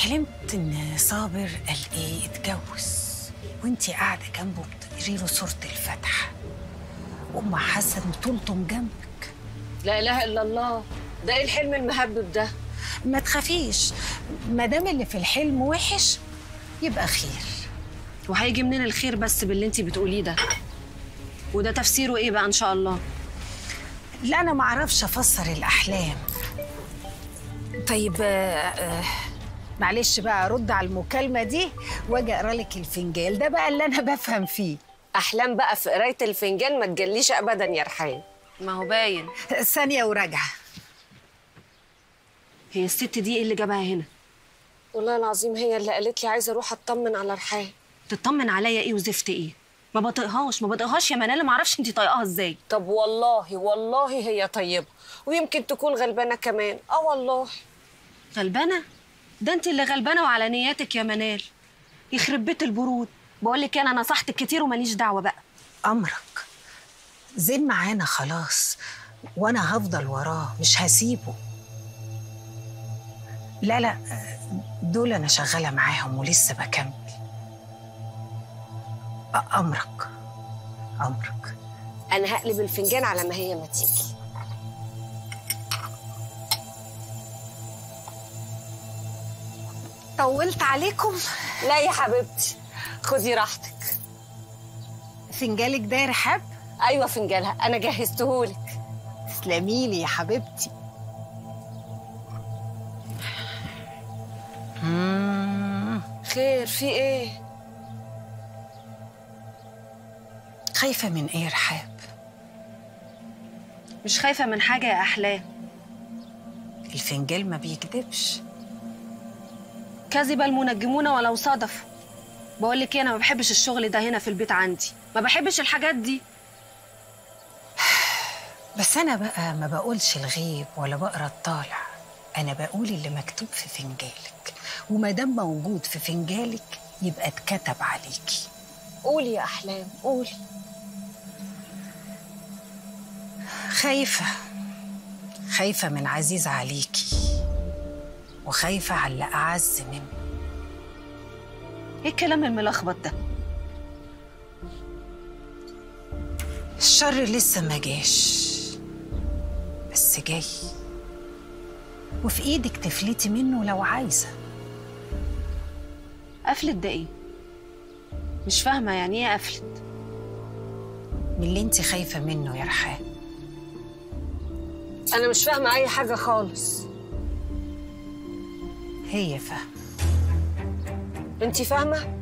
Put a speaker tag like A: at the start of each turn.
A: حلمت ان صابر قال ايه اتجوز وانتي قاعده جنبه بتقري له سوره الفاتحه ام حسن تلطم جنبك
B: لا اله الا الله ده ايه الحلم المهبب ده
A: ما تخافيش ما دام اللي في الحلم وحش يبقى خير
B: وهيجي منين الخير بس باللي انت بتقوليه ده وده تفسيره ايه بقى ان شاء الله
A: لا انا ما اعرفش افسر الاحلام طيب آه، آه، معلش بقى ارد على المكالمه دي واجي اقرا لك الفنجان ده بقى اللي انا بفهم فيه
B: احلام بقى في قرايه الفنجان ما تجليش ابدا يا رحاب ما هو باين
A: ثانيه وراجعه
B: هي الست دي ايه اللي جابها هنا والله العظيم هي اللي قالت لي عايزه اروح اطمن على رحاب تطمن عليا ايه وزفت ايه ما بطيقهاش ما بطيقهاش يا منال ما اعرفش انت طايقاها ازاي
C: طب والله والله هي طيبة ويمكن تكون غلبانة كمان اه والله
B: غلبانه ده انت اللي غلبانه وعلى نياتك يا منال يخرب بيت البرود بقول لك انا نصحتك كتير وماليش دعوه بقى
A: امرك زين معانا خلاص وانا هفضل وراه مش هسيبه لا لا دول انا شغاله معاهم ولسه بكمل أ- امرك امرك
C: انا هقلب الفنجان على ما هي ما تيجي
A: طولت عليكم
C: لا يا حبيبتي خدي راحتك
A: فنجالك ده يا رحاب
C: ايوه فنجانها انا جهزتهولك
A: تسلمي لي يا حبيبتي مم.
C: خير في ايه
A: خايفه من ايه يا رحاب
B: مش خايفه من حاجه يا احلام
A: الفنجال ما بيكدبش
B: كذب المنجمون ولو صدفوا بقول لك ايه انا ما بحبش الشغل ده هنا في البيت عندي ما بحبش الحاجات دي
A: بس انا بقى ما بقولش الغيب ولا بقرا الطالع انا بقول اللي مكتوب في فنجالك وما دام موجود في فنجالك يبقى اتكتب عليكي
C: قولي يا احلام قولي
A: خايفه خايفه من عزيز عليكي وخايفه على اللي اعز منه
B: ايه الكلام الملخبط ده
A: الشر لسه ما جاش بس جاي وفي ايدك تفلتي منه لو عايزه
B: قفلت ده ايه مش فاهمه يعني ايه قفلت
A: من اللي انت خايفه منه يا رحاب
C: انا مش فاهمة اي حاجة خالص
A: هي فاهمه
C: انتي فاهمة